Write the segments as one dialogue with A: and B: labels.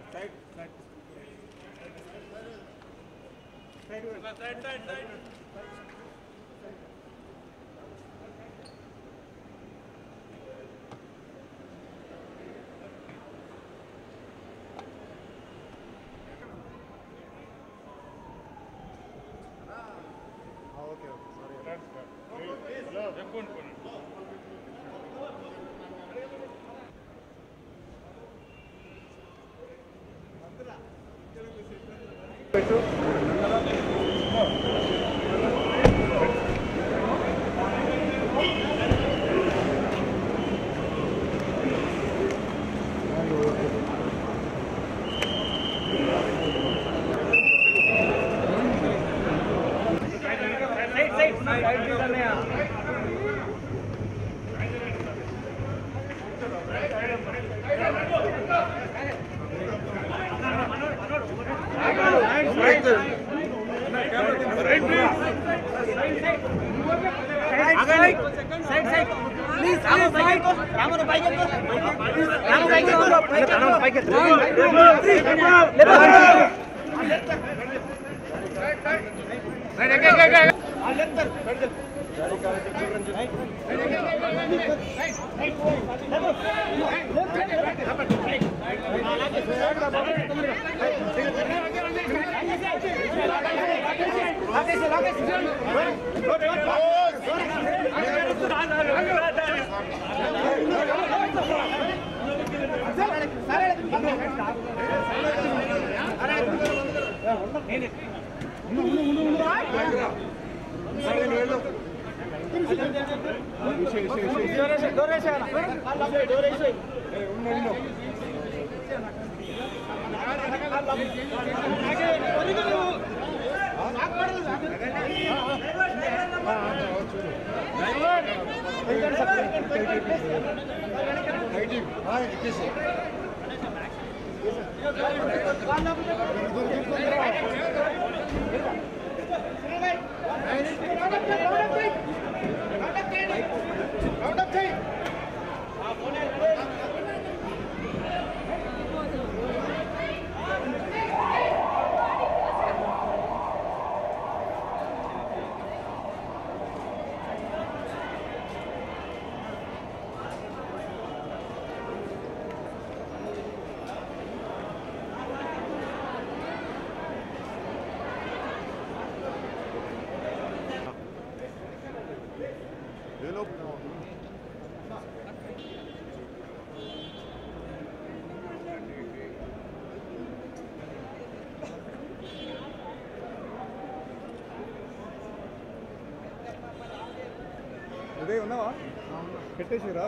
A: ఉదయం ఉన్నావా పెట్టేసిరా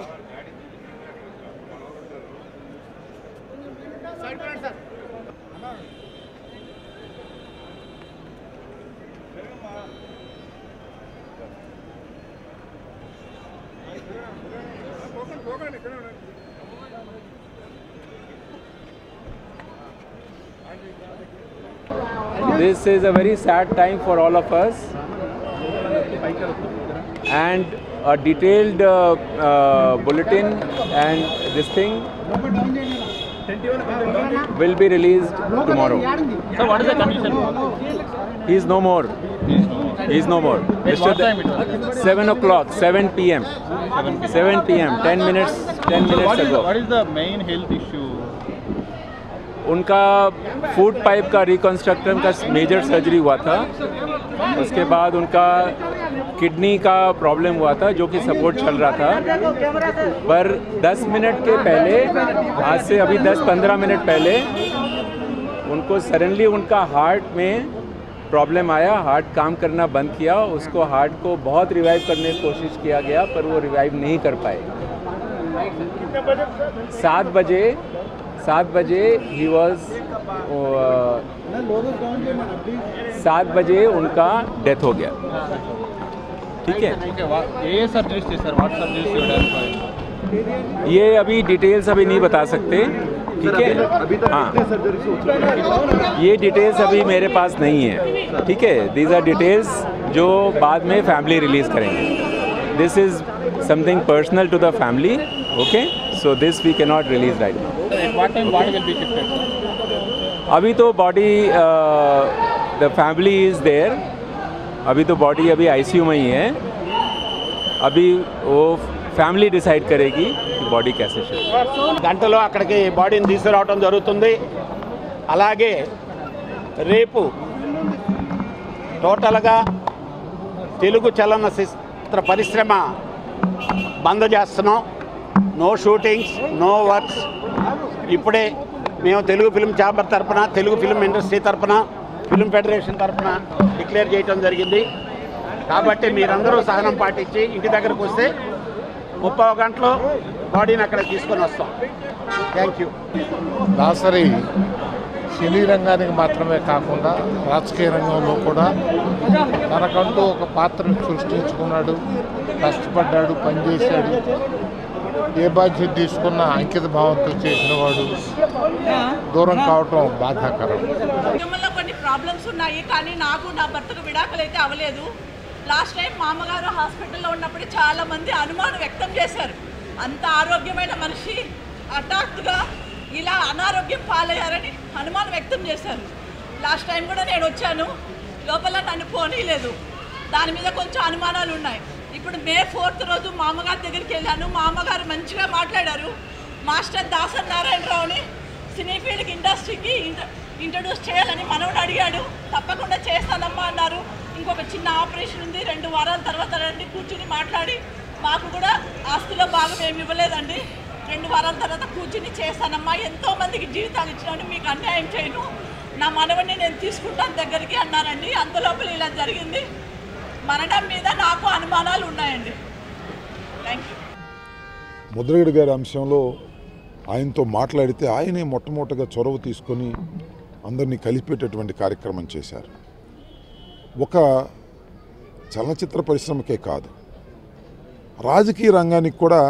B: This is a very sad time for all of us. And a detailed uh, uh, bulletin and this thing will be released tomorrow.
C: So what is the condition?
B: He is no more. He is no more.
C: At what time it was?
B: 7 o'clock, 7 p.m. 7 p.m. 10 minutes, 10 minutes
C: What is,
B: ago.
C: what is the main health issue?
B: उनका food pipe का reconstruction का major surgery हुआ था उसके बाद उनका kidney का problem हुआ था जो कि सपोर्ट चल रहा था पर 10 मिनट के पहले आज से अभी 10-15 मिनट पहले उनको सडनली उनका हार्ट में प्रॉब्लम आया हार्ट काम करना बंद किया उसको हार्ट को बहुत रिवाइव करने की कोशिश किया गया पर वो रिवाइव नहीं कर पाए सात बजे सात बजे ही वॉज सात बजे उनका डेथ हो गया ठीक है
C: Okay, what, ఏ సర్జరీస్ చేశారు what surgeries you done for
B: ये अभी डिटेल्स अभी नहीं बता सकते ठीक है हाँ ये डिटेल्स अभी मेरे पास नहीं है ठीक है दीज आर डिटेल्स जो बाद में फैमिली रिलीज करेंगे this is something personal to the family okay so this we can not release right now
C: what time body will be shifted
B: अभी तो body the family is there अभी तो body अभी ICU में ही है अभी वो फैमिली डिसाइड करेगी कि बॉडी कैसे शिफ्ट
D: గంటలో అక్కడికి బాడీని తీసుకురావడం జరుగుతుంది అలాగే రేపు టోటల్గా తెలుగు చలనచిత్ర పరిశ్రమ బంద్ చేస్తున్నాం నో షూటింగ్స్ నో వర్క్స్ ఇప్పుడే మేము తెలుగు ఫిల్మ్ ఛాంబర్ తరపున తెలుగు ఫిల్మ్ ఇండస్ట్రీ తరపున ఫిల్మ్ ఫెడరేషన్ తరపున డిక్లేర్ చేయడం జరిగింది కాబట్టి మీరందరూ సహనం పాటించి ఇంటి దగ్గరకు వస్తే ముప్పై గంటలో బాడీని అక్కడ తీసుకొని వస్తాం థ్యాంక్ యూ
E: దాసరి సినీ రంగానికి మాత్రమే కాకుండా రాజకీయ రంగంలో కూడా తనకంటూ ఒక పాత్రను సృష్టించుకున్నాడు కష్టపడ్డాడు పనిచేశాడు ఏ బాధ్యత తీసుకున్నా అంకిత భావంతో చేసిన వాడు దూరం కావటం బాధాకరం
F: కుటుంబంలో కొన్ని ప్రాబ్లమ్స్ ఉన్నాయి కానీ నాకు నా భర్తకు విడాకులు అయితే అవ్వలేదు లాస్ట్ టైం మా అమ్మగారు హాస్పిటల్లో ఉన్నప్పుడు చాలా మంది అనుమానం వ్యక్తం చేశారు అంత ఆరోగ్యమైన మనిషి హఠాత్తుగా ఇలా అనారోగ్యం పాలయ్యారని అనుమానం వ్యక్తం చేశారు లాస్ట్ టైం కూడా నేను వచ్చాను లోపల నన్ను పోనీలేదు దాని మీద కొంచెం అనుమానాలు ఉన్నాయి ఇప్పుడు మే ఫోర్త్ రోజు మా అమ్మగారి దగ్గరికి వెళ్ళాను మా అమ్మగారు మంచిగా మాట్లాడారు మాస్టర్ దాసన్ నారాయణరావుని సినీ ఫీల్డ్ ఇండస్ట్రీకి ఇంట- ఇంట్రడ్యూస్ చేయాలని మనవుడు అడిగాడు తప్పకుండా చేస్తానమ్మా అన్నారు ఇంకొక చిన్న ఆపరేషన్ ఉంది రెండు వారాల తర్వాత రండి కూర్చుని మాట్లాడి మాకు కూడా ఆస్తిలో భాగం ఏమి ఇవ్వలేదండి రెండు వారాల తర్వాత కూర్చుని చేస్తానమ్మా ఎంతో మందికి జీవితాలు ఇచ్చినాను మీకు అన్యాయం చేయను నా మనవడిని నేను తీసుకుంటాను దగ్గరికి అన్నారండి అంత లోపల ఇలా జరిగింది మరణం మీద నాకు అనుమానాలు ఉన్నాయండి థ్యాంక్ యూ
G: ముద్రగడి గారి అంశంలో ఆయనతో మాట్లాడితే ఆయనే మొట్టమొదటిగా చొరవ తీసుకొని అందరినీ కలిపేటటువంటి కార్యక్రమం చేశారు ఒక చలనచిత్ర పరిశ్రమకే కాదు రాజకీయ రంగానికి కూడా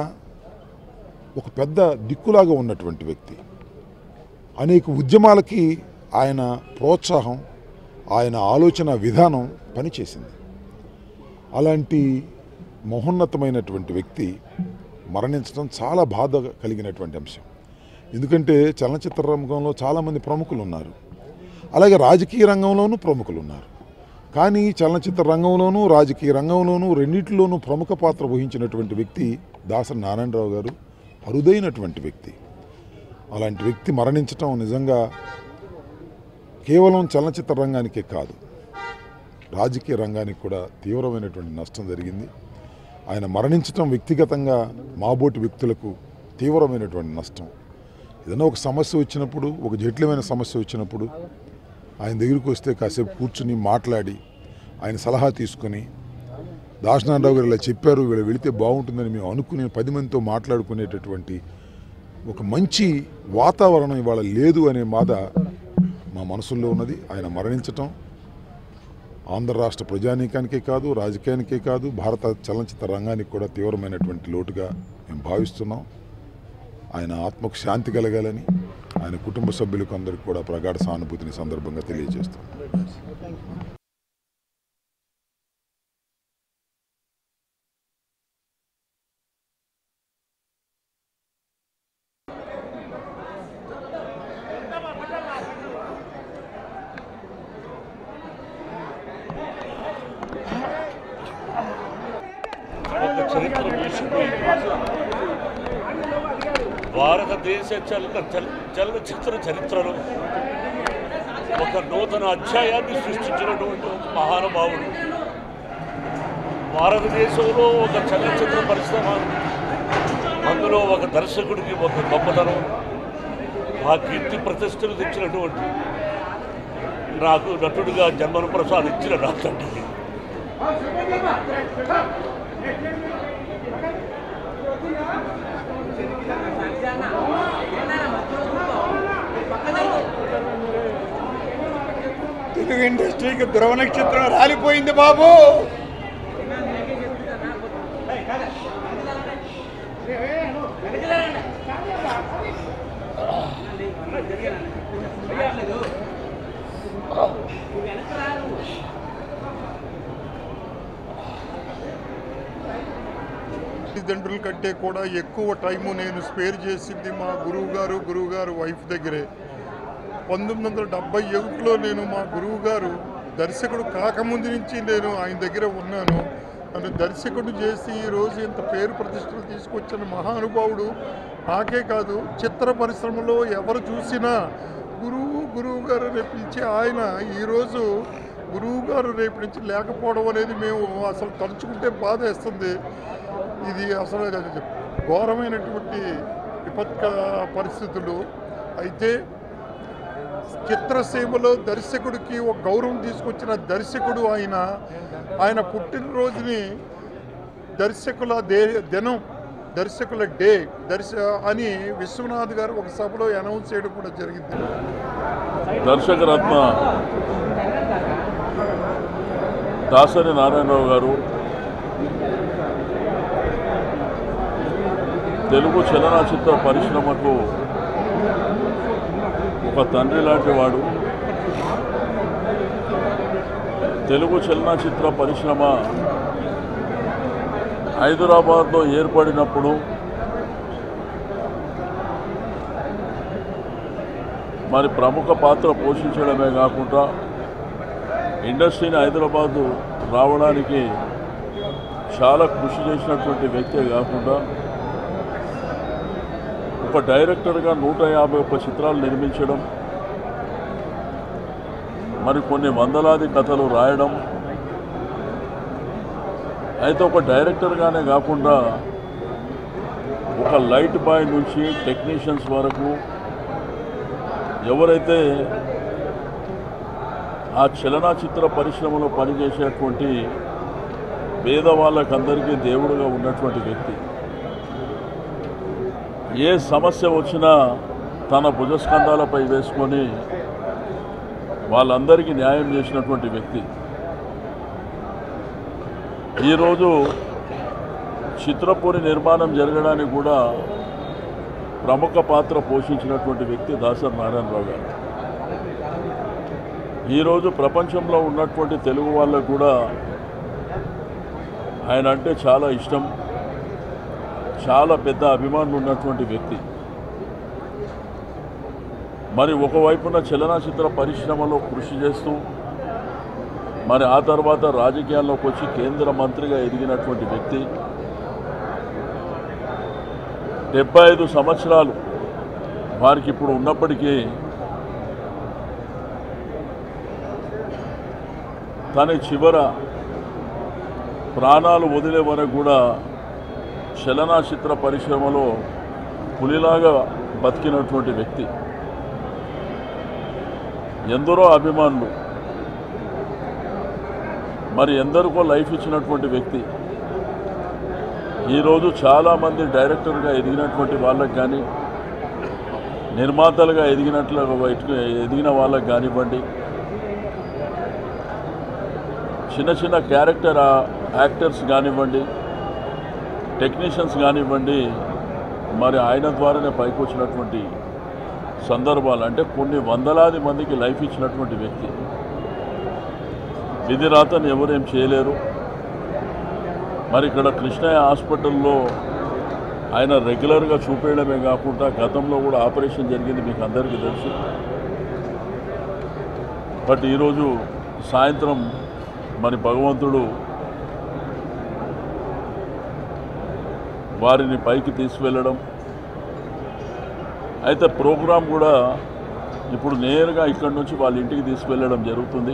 G: ఒక పెద్ద దిక్కులాగా ఉన్నటువంటి వ్యక్తి అనేక ఉద్యమాలకి ఆయన ప్రోత్సాహం ఆయన ఆలోచన విధానం పనిచేసింది అలాంటి మహోన్నతమైనటువంటి వ్యక్తి మరణించడం చాలా బాధ కలిగినటువంటి అంశం ఎందుకంటే చలనచిత్ర రంగంలో చాలామంది ప్రముఖులు ఉన్నారు అలాగే రాజకీయ రంగంలోనూ ప్రముఖులు ఉన్నారు కానీ చలనచిత్ర రంగంలోనూ రాజకీయ రంగంలోనూ రెండింటిలోనూ ప్రముఖ పాత్ర వహించినటువంటి వ్యక్తి దాసరి నారాయణరావు గారు అరుదైనటువంటి వ్యక్తి అలాంటి వ్యక్తి మరణించటం నిజంగా కేవలం చలనచిత్ర రంగానికే కాదు రాజకీయ రంగానికి కూడా తీవ్రమైనటువంటి నష్టం జరిగింది ఆయన మరణించటం వ్యక్తిగతంగా మాబోటి వ్యక్తులకు తీవ్రమైనటువంటి నష్టం ఏదైనా ఒక సమస్య వచ్చినప్పుడు ఒక జటిలమైన సమస్య వచ్చినప్పుడు ఆయన దగ్గరికి వస్తే కాసేపు కూర్చుని మాట్లాడి ఆయన సలహా తీసుకొని దాసనారాయణరావు గారు ఇలా చెప్పారు వీళ్ళు వెళితే బాగుంటుందని మేము అనుకునే పది మందితో మాట్లాడుకునేటటువంటి ఒక మంచి వాతావరణం ఇవాళ లేదు అనే బాధ మా మనసుల్లో ఉన్నది ఆయన మరణించటం ఆంధ్ర రాష్ట్ర ప్రజానీకానికే కాదు రాజకీయానికే కాదు భారత చలనచిత్ర రంగానికి కూడా తీవ్రమైనటువంటి లోటుగా మేము భావిస్తున్నాం ఆయన ఆత్మకు శాంతి కలగాలని ఆయన కుటుంబ సభ్యులకు అందరికీ కూడా ప్రగాఢ సానుభూతిని సందర్భంగా తెలియజేస్తాం
H: ఒక చరిత్ర మూసిపోయింది భారతదేశ చల చల- చలనచిత్ర చరిత్రలో ఒక నూతన అధ్యాయాన్ని సృష్టించినటువంటి ఒక మహానుభావుడు భారతదేశంలో ఒక చలనచిత్ర పరిశ్రమ అందులో ఒక దర్శకుడికి ఒక గొప్పతనం ఆ కీర్తి ప్రతిష్టలు తెచ్చినటువంటి నాకు నటుడిగా జన్మను ప్రసాదించిన నా తండ్రి
A: తెలుగు ఇండస్ట్రీకి ధ్రువ నక్షత్రం రాలిపోయింది బాబు తల్లిదండ్రుల కంటే కూడా ఎక్కువ టైము నేను స్పేర్ చేసింది మా గురువు గారు గురువు గారు వైఫ్ దగ్గరే పంతొమ్మిది వందల డెబ్బై ఒకటిలో నేను మా గురువు గారు దర్శకుడు కాకముందు నుంచి నేను ఆయన దగ్గర ఉన్నాను నన్ను దర్శకుడు చేసి ఈరోజు ఇంత పేరు ప్రతిష్టలు తీసుకొచ్చిన మహానుభావుడు నాకే కాదు చిత్ర పరిశ్రమలో ఎవరు చూసినా గురువు గురువు గారు అని పిలిచి ఆయన ఈరోజు గురువు గారు రేపు నుంచి లేకపోవడం అనేది మేము అసలు తలుచుకుంటే బాధ వేస్తుంది ఇది అసలు అది ఘోరమైనటువంటి విపత్క పరిస్థితులు అయితే చిత్రసీమలో దర్శకుడికి ఒక గౌరవం తీసుకొచ్చిన దర్శకుడు ఆయన ఆయన పుట్టినరోజుని దర్శకుల దే దినం దర్శకుల డే దర్శ అని విశ్వనాథ్ గారు ఒక సభలో అనౌన్స్ చేయడం కూడా జరిగింది
H: దర్శకరత్న దాసరి నారాయణరావు గారు తెలుగు చలనచిత్ర పరిశ్రమకు ఒక తండ్రి లాంటి వాడు తెలుగు చలనచిత్ర పరిశ్రమ హైదరాబాద్లో ఏర్పడినప్పుడు మరి ప్రముఖ పాత్ర పోషించడమే కాకుండా ఇండస్ట్రీని హైదరాబాదు రావడానికి చాలా కృషి చేసినటువంటి వ్యక్తే కాకుండా ఒక డైరెక్టర్గా నూట యాభై ఒక్క చిత్రాలు నిర్మించడం మరి కొన్ని వందలాది కథలు రాయడం అయితే ఒక డైరెక్టర్గానే కాకుండా ఒక లైట్ బాయ్ నుంచి టెక్నీషియన్స్ వరకు ఎవరైతే ఆ చలనచిత్ర పరిశ్రమలో పనిచేసేటువంటి పేదవాళ్ళకందరికీ దేవుడుగా ఉన్నటువంటి వ్యక్తి ఏ సమస్య వచ్చినా తన భుజస్కంధాలపై వేసుకొని వాళ్ళందరికీ న్యాయం చేసినటువంటి వ్యక్తి ఈరోజు చిత్రపూరి నిర్మాణం జరగడానికి కూడా ప్రముఖ పాత్ర పోషించినటువంటి వ్యక్తి దాసరి నారాయణరావు గారు ఈరోజు ప్రపంచంలో ఉన్నటువంటి తెలుగు వాళ్ళకు కూడా ఆయన అంటే చాలా ఇష్టం చాలా పెద్ద అభిమానులు ఉన్నటువంటి వ్యక్తి మరి ఒకవైపున చలనచిత్ర పరిశ్రమలో కృషి చేస్తూ మరి ఆ తర్వాత రాజకీయాల్లోకి వచ్చి కేంద్ర మంత్రిగా ఎదిగినటువంటి వ్యక్తి డెబ్బై ఐదు సంవత్సరాలు వారికి ఇప్పుడు ఉన్నప్పటికీ తన చివర ప్రాణాలు వదిలే వరకు కూడా చలనచిత్ర పరిశ్రమలో పులిలాగా బతికినటువంటి వ్యక్తి ఎందరో అభిమానులు మరి ఎందరికో లైఫ్ ఇచ్చినటువంటి వ్యక్తి ఈరోజు చాలామంది డైరెక్టర్గా ఎదిగినటువంటి వాళ్ళకి కానీ నిర్మాతలుగా ఎదిగినట్లుగా బయటకు ఎదిగిన వాళ్ళకి కానివ్వండి చిన్న చిన్న క్యారెక్టర్ యాక్టర్స్ కానివ్వండి టెక్నీషియన్స్ కానివ్వండి మరి ఆయన ద్వారానే పైకి వచ్చినటువంటి సందర్భాలు అంటే కొన్ని వందలాది మందికి లైఫ్ ఇచ్చినటువంటి వ్యక్తి విధి రాతను ఎవరేం చేయలేరు మరి ఇక్కడ కృష్ణయ్య హాస్పిటల్లో ఆయన రెగ్యులర్గా చూపేయడమే కాకుండా గతంలో కూడా ఆపరేషన్ జరిగింది మీకు అందరికీ తెలుసు బట్ ఈరోజు సాయంత్రం మరి భగవంతుడు వారిని పైకి తీసుకువెళ్ళడం అయితే ప్రోగ్రాం కూడా ఇప్పుడు నేరుగా ఇక్కడి నుంచి వాళ్ళ ఇంటికి తీసుకువెళ్ళడం జరుగుతుంది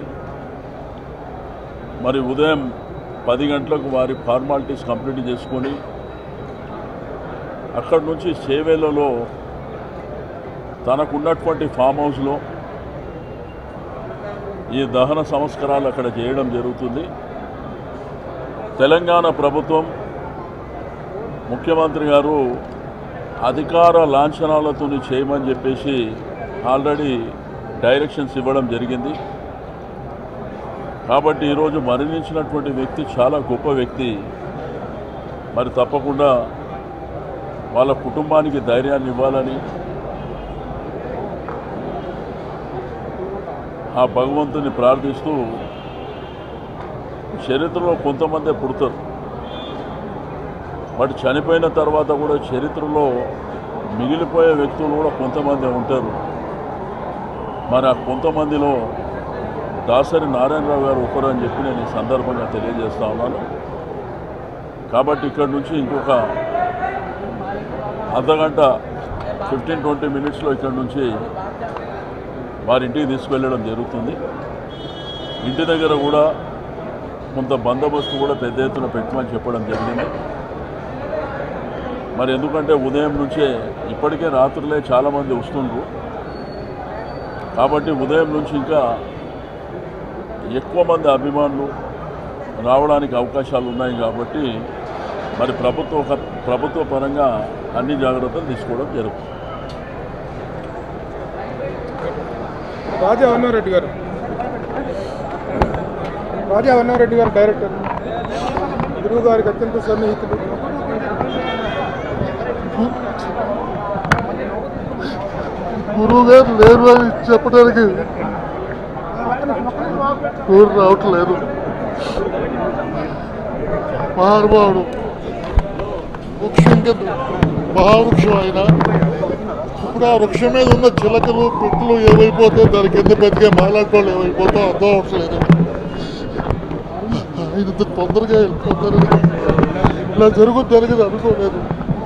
H: మరి ఉదయం పది గంటలకు వారి ఫార్మాలిటీస్ కంప్లీట్ చేసుకొని అక్కడి నుంచి చేవేళ్లలో తనకున్నటువంటి ఫామ్ హౌస్లో ఈ దహన సంస్కారాలు అక్కడ చేయడం జరుగుతుంది తెలంగాణ ప్రభుత్వం ముఖ్యమంత్రి గారు అధికార లాంఛనాలతో చేయమని చెప్పేసి ఆల్రెడీ డైరెక్షన్స్ ఇవ్వడం జరిగింది కాబట్టి ఈరోజు మరణించినటువంటి వ్యక్తి చాలా గొప్ప వ్యక్తి మరి తప్పకుండా వాళ్ళ కుటుంబానికి ధైర్యాన్ని ఇవ్వాలని ఆ భగవంతుని ప్రార్థిస్తూ చరిత్రలో కొంతమందే పుడతారు బట్ చనిపోయిన తర్వాత కూడా చరిత్రలో మిగిలిపోయే వ్యక్తులు కూడా కొంతమంది ఉంటారు మరి ఆ కొంతమందిలో దాసరి నారాయణరావు గారు ఒకరు అని చెప్పి నేను ఈ సందర్భంగా తెలియజేస్తా ఉన్నాను కాబట్టి ఇక్కడ నుంచి ఇంకొక అర్ధగంట ఫిఫ్టీన్ ట్వంటీ మినిట్స్లో ఇక్కడ నుంచి వారి ఇంటికి తీసుకువెళ్ళడం జరుగుతుంది ఇంటి దగ్గర కూడా కొంత బందోబస్తు కూడా పెద్ద ఎత్తున పెట్టమని చెప్పడం జరిగింది మరి ఎందుకంటే ఉదయం నుంచే ఇప్పటికే రాత్రులే చాలామంది వస్తుండ్రు కాబట్టి ఉదయం నుంచి ఇంకా ఎక్కువ మంది అభిమానులు రావడానికి అవకాశాలు ఉన్నాయి కాబట్టి మరి ప్రభుత్వ ప్రభుత్వ పరంగా అన్ని జాగ్రత్తలు తీసుకోవడం జరుగుతుంది
I: రాజా అన్నారెడ్డి గారు రాజా అన్నారెడ్డి గారు డైరెక్టర్ గురువు గారికి అత్యంత సన్నిహితులు
A: గురువు గారు లేరు అని చెప్పడానికి ఊరు రావట్లేదు మహానుభావుడు వృక్షం కింద మహావృక్షం ఆయన ఇప్పుడు ఆ వృక్షం మీద ఉన్న చిలకలు పిట్టలు ఏమైపోతే దాని కింద బతికే మాలాటోళ్ళు ఏమైపోతా అర్థం అవట్లేదు ఆయన ఇంత తొందరగా వెళ్ళిపోతారు ఇలా జరుగుతుంది జరిగింది అనుకోలేదు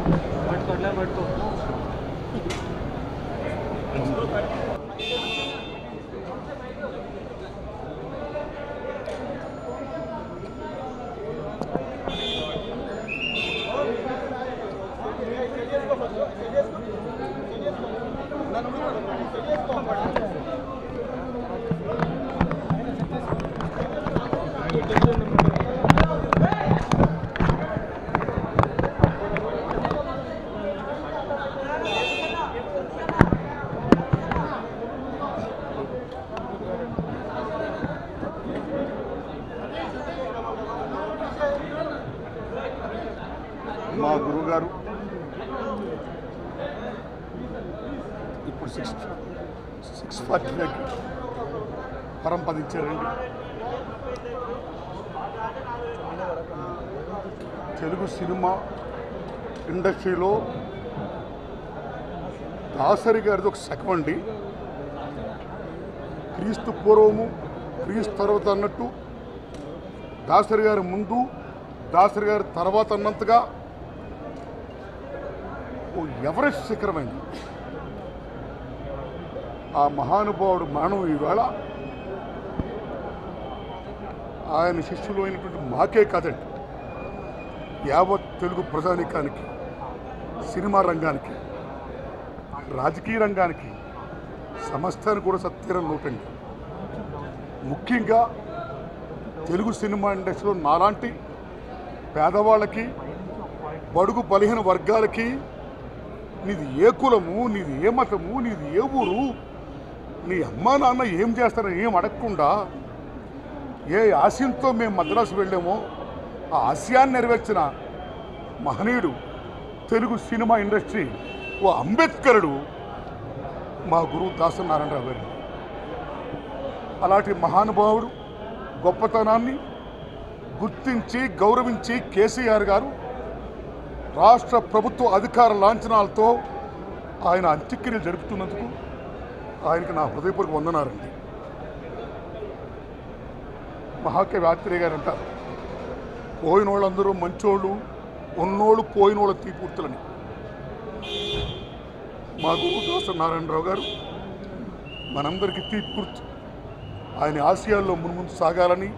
J: మా గురువుగారు ఇప్పుడు సిక్స్ సిక్స్ ఫార్టీ ఫైవ్కి పరంపదించారండి తెలుగు సినిమా ఇండస్ట్రీలో దాసరి గారిది ఒక శకం అండి క్రీస్తు పూర్వము క్రీస్తు తర్వాత అన్నట్టు దాసరి గారి ముందు దాసరి గారి తర్వాత అన్నంతగా ఓ ఎవరెస్ట్ శిఖరమైంది ఆ మహానుభావుడు మరణం ఈవేళ ఆయన శిష్యులు అయినటువంటి మాకే కాదండి యావత్ తెలుగు ప్రజానికానికి సినిమా రంగానికి రాజకీయ రంగానికి సమస్తానికి కూడా సత్యరం లోటండి ముఖ్యంగా తెలుగు సినిమా ఇండస్ట్రీలో నాలాంటి పేదవాళ్ళకి బడుగు బలహీన వర్గాలకి నీది ఏ కులము నీది ఏ మతము నీది ఏ ఊరు నీ అమ్మా నాన్న ఏం చేస్తారని ఏం అడగకుండా ఏ ఆశయంతో మేము మద్రాసు వెళ్ళామో ఆ ఆశయాన్ని నెరవేర్చిన మహనీయుడు తెలుగు సినిమా ఇండస్ట్రీ ఓ అంబేద్కరుడు మా గురువు దాసనారాయణరావు గారు అలాంటి మహానుభావుడు గొప్పతనాన్ని గుర్తించి గౌరవించి కేసీఆర్ గారు రాష్ట్ర ప్రభుత్వ అధికార లాంఛనాలతో ఆయన అంత్యక్రియలు జరుపుతున్నందుకు ఆయనకి నా హృదయపూర్వక వందనారండి మహాకవి ఆత్రేయ గారు అంటారు పోయిన వాళ్ళందరూ మంచోళ్ళు ఉన్నోళ్ళు పోయిన వాళ్ళ తీపూర్తులని మా గురువు దాస నారాయణరావు గారు మనందరికీ తీపూర్తి ఆయన ఆశయాల్లో మున్ముందు సాగాలని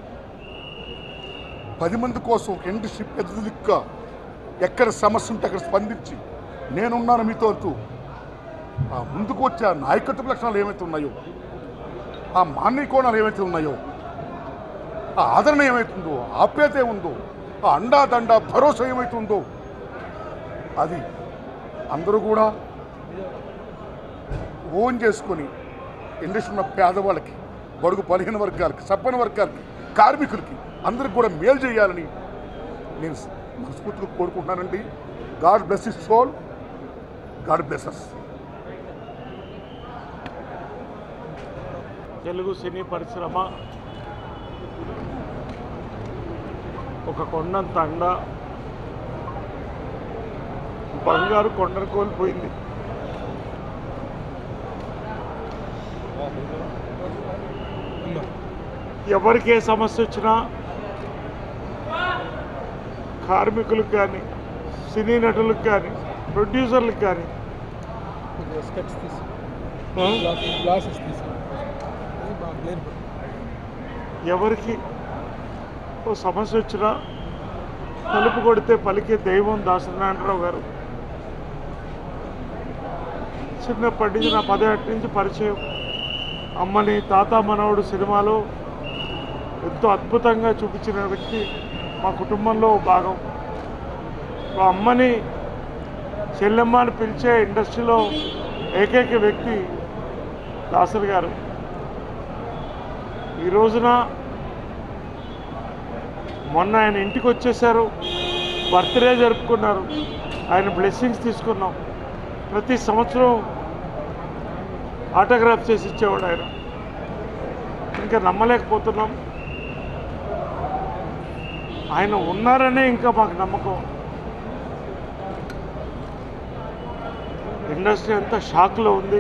J: పది మంది కోసం ఒక ఇండస్ట్రీ పెద్ద దిక్కుగా ఎక్కడ సమస్య ఉంటే అక్కడ స్పందించి నేనున్నాను మీతో అంటూ ఆ ముందుకు వచ్చే ఆ నాయకత్వ లక్షణాలు ఏమైతే ఉన్నాయో ఆ మాన్య కోణాలు ఏమైతే ఉన్నాయో ఆ ఆదరణ ఏమైతుందో ఆప్యాయత ఏముందో ఆ అండా దండ భరోసా ఏమైతుందో అది అందరూ కూడా ఓన్ చేసుకొని ఇండస్ట్రీ ఉన్న పేదవాళ్ళకి బడుగు బలహీన వర్గాలకి సబ్బన వర్గాలకి కార్మికులకి అందరికి కూడా మేలు చేయాలని నేను మనస్ఫూర్తిగా కోరుకుంటున్నానండి God bless his soul God bless us
D: Telugu cine పరిశ్రమ ఒక కొండంత అండ బంగారు కొండను కోల్పోయింది
K: ఎవరికి ఏ సమస్య వచ్చినా కార్మికులకు కానీ సినీ నటులకు కానీ ప్రొడ్యూసర్లకు కానీ
I: స్కెచ్ తీసి
K: ఆ?
I: గ్లాసెస్ తీసి అది బాగా క్లియర్
K: ఎవరికి ఓ సమస్య వచ్చినా తలుపు కొడితే పలికే దైవం దాసనారాయణరావు గారు చిన్నప్పటి నుంచి నా పదేటి నుంచి పరిచయం అమ్మని తాత మనవడు సినిమాలో ఎంతో అద్భుతంగా చూపించిన వ్యక్తి మా కుటుంబంలో ఓ భాగం మా అమ్మని చెల్లెమ్మ అని పిలిచే ఇండస్ట్రీలో ఏకైక వ్యక్తి దాసరి గారు ఈ రోజున మొన్న ఆయన ఇంటికి వచ్చేసారు బర్త్డే జరుపుకున్నారు ఆయన బ్లెస్సింగ్స్ తీసుకున్నాం ప్రతి సంవత్సరం ఆటోగ్రాఫ్ చేసి ఇచ్చేవాడు ఆయన ఇంకా నమ్మలేకపోతున్నాం ఆయన ఉన్నారనే ఇంకా మాకు నమ్మకం ఇండస్ట్రీ అంతా షాక్లో ఉంది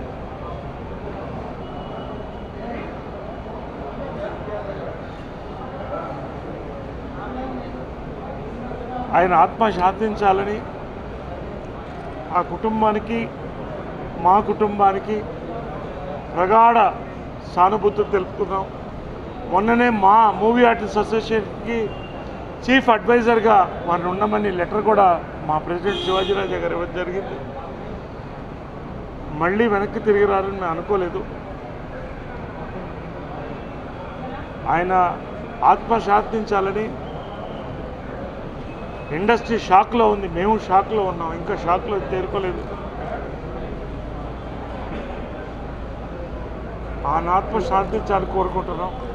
K: ఆయన ఆత్మ శాంతించాలని ఆ కుటుంబానికి మా కుటుంబానికి ప్రగాఢ సానుభూతి తెలుపుతున్నాం మొన్ననే మా మూవీ ఆర్టిస్ట్ అసోసియేషన్కి చీఫ్ అడ్వైజర్గా వారిని ఉండమని లెటర్ కూడా మా ప్రెసిడెంట్ శివాజీరాజా గారు ఇవ్వడం జరిగింది మళ్ళీ వెనక్కి తిరిగి రారని మేము అనుకోలేదు ఆయన ఆత్మ శాంతించాలని ఇండస్ట్రీ షాక్లో ఉంది మేము షాక్లో ఉన్నాం ఇంకా షాక్లో తేరుకోలేదు ఆ ఆత్మ శాంతించాలని కోరుకుంటున్నాం